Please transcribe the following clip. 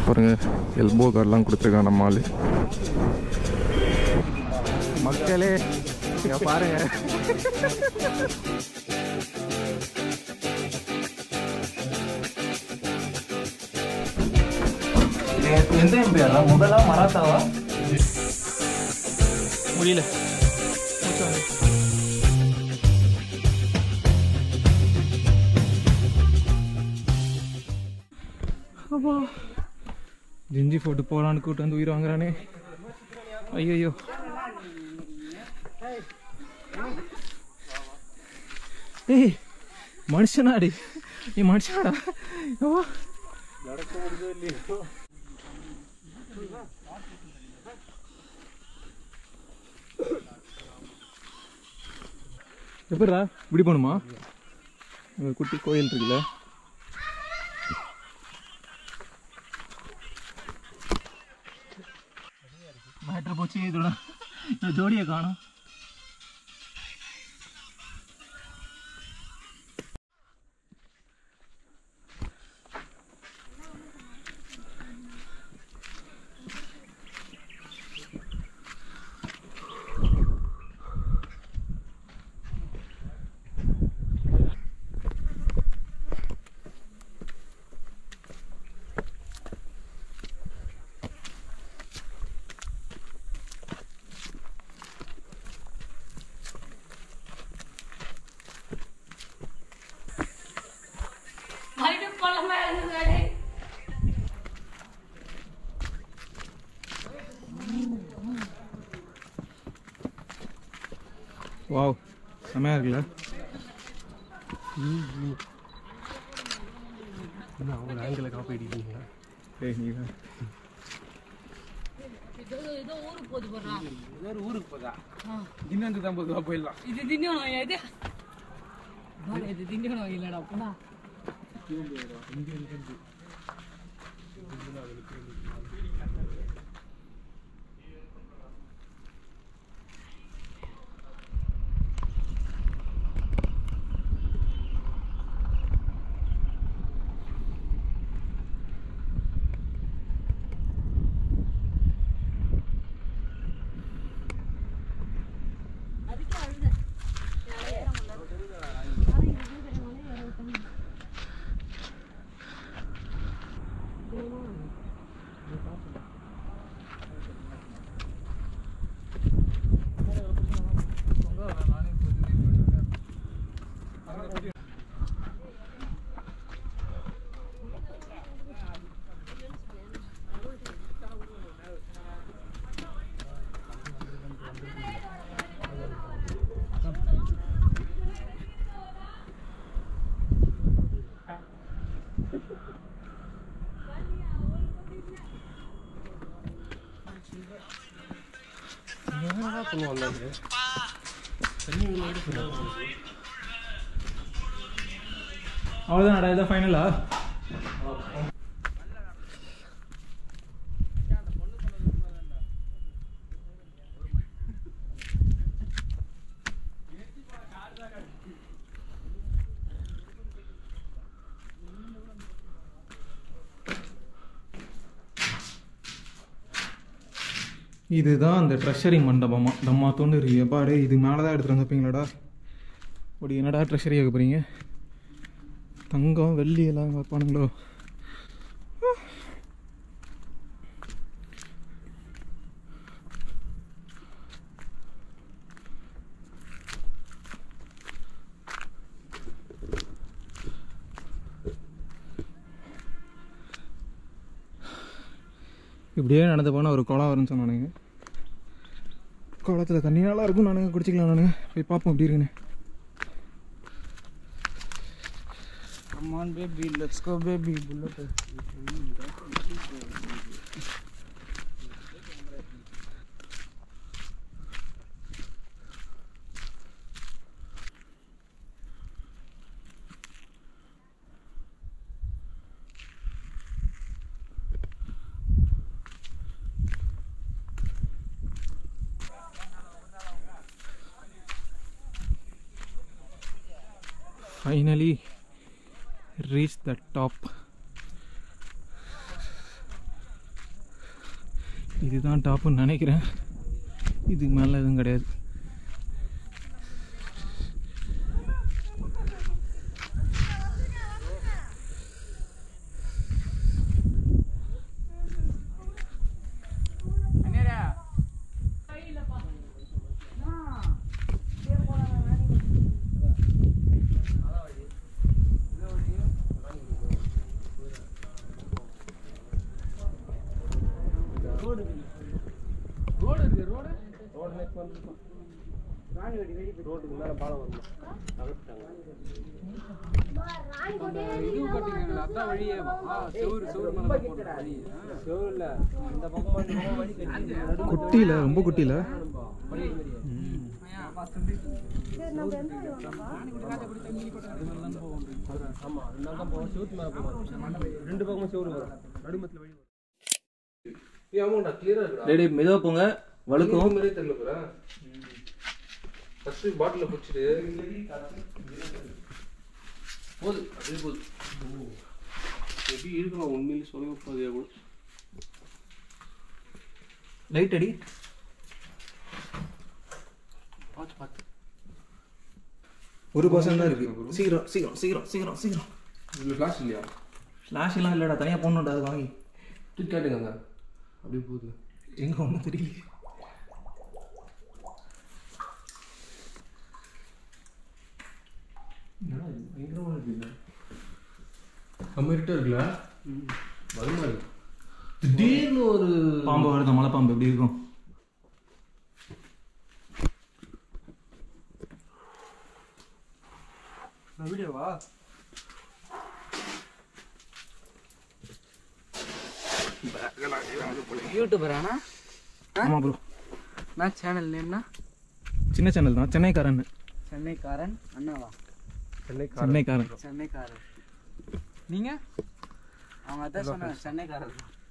பாருங்க எல்போ கார்டெலாம் கொடுத்துருக்கான் நம்ம ஆளு மக்களே இங்க பாருங்க எந்த எம்பிஆரா முதலா மராத்தாவா முடியல அப்பா ஜிஞ்சி போட்டு போகலான்னு கூட்டு வந்து உயிர் வாங்குறானே ஐயோ ஏய் மனுஷனாடி நீ மனுஷனாடா ஐயோ. எப்படிடா இப்படி போகணுமா இங்க குட்டி கோயில் இருக்குல்ல மேட்ரு போச்சு இதோட இந்த ஜோடியை காணும் மறுபடியும் கொள்ளமா இருந்தது வாவ் செம்மையா இருக்குல்ல அவங்க ஆங்கில காப்பி அடிக்கிறீங்க ஏய் நீ ஏதோ ஏதோ ஊருக்கு போது போடுறான் வேறு ஊருக்கு போதா இன்னும் ஐம்பது ரூபா போயிடலாம் இது திண்டிவனம் இது பாரு, இது திண்டிவனம் இல்லடா போடா அவ்வளோதான்டா இதான் ஃபைனலா இதுதான் அந்த ட்ரெஷரி மண்டபமா தம்மா தோண்டு இருக்கு பாரு இது மேலே தான் எடுத்துகிட்டு வந்துப்பீங்களாடா அப்படி என்னடா ட்ரெஷரி ஆக போகிறீங்க தங்கம் வெள்ளி எல்லாம் வைப்பானுங்களோ இப்படியே நடந்து போனால் ஒரு குளம் வரும்னு சொன்னானுங்க குளத்துல தண்ணி நல்லா இருக்கும் நானுங்க குடிச்சிக்கலாம் நானுங்க போய் பார்ப்போம் எப்படி இருக்குன்னு Come on, baby, let's go, baby. Bullet. finally reached the top இதுதான் டாப்புன்னு நினைக்கிறேன் இதுக்கு மேலே எதுவும் கிடையாது இது கட்டிங்க அதான் வழியே ஆ, செவுரு செவுரு மேல போடுற வழி செவுருல இந்த பக்கம் இந்த பக்கம் வழி கட்டி குட்டியில் ரொம்ப குட்டியில் ஆமா அதனால தான் போவோம் செவுத்து மேல போவோம் ரெண்டு பக்கமும் செவுரு வரும் நடுமத்துல வழி வரும் ஏய் ஆமாடா கிளியரா இருக்குடா டேடி மெதுவாக போங்க வழுக்கும் மாதிரியே தெரியல போற ஃபர்ஸ்ட் பாட்டில குடிச்சிட்டு போது அப்படியே போது எப்படி இருக்கணும் உண்மையிலே சொல்ல போதே கூட லைட் அடி பார்த்து பார்த்து ஒரு பர்சன்ட் தான் இருக்குது சீக்கிரம் சீக்கிரம் சீக்கிரம் சீக்கிரம் சீக்கிரம் இதுல ஃபிளாஷ் இல்லையா ஃப்ளாஷ் எல்லாம் இல்லைடா தனியாக போடணும்டா அது வாங்கி தூக்கி காட்டுங்க அங்க. அப்படியே போகுது எங்கே ஒன்றும் தெரியல நம்ம இருட்டா இருக்குல்ல பயமா இருக்கு திடீர்னு ஒரு பாம்பு வருது மலைப்பாம்பு எப்படி இருக்கும் வீடியோவா யூடியூபரானா ஆமாம் ப்ரோ நான் சேனல் நேம்னா சின்ன சேனல் தான் சென்னைக்காரன் சென்னைக்காரன் அண்ணாவா சென்னைக்காரன் சென்னைக்காரன் நீங்க அவங்க அதான் சொன்னாங்க சென்னைக்காரன்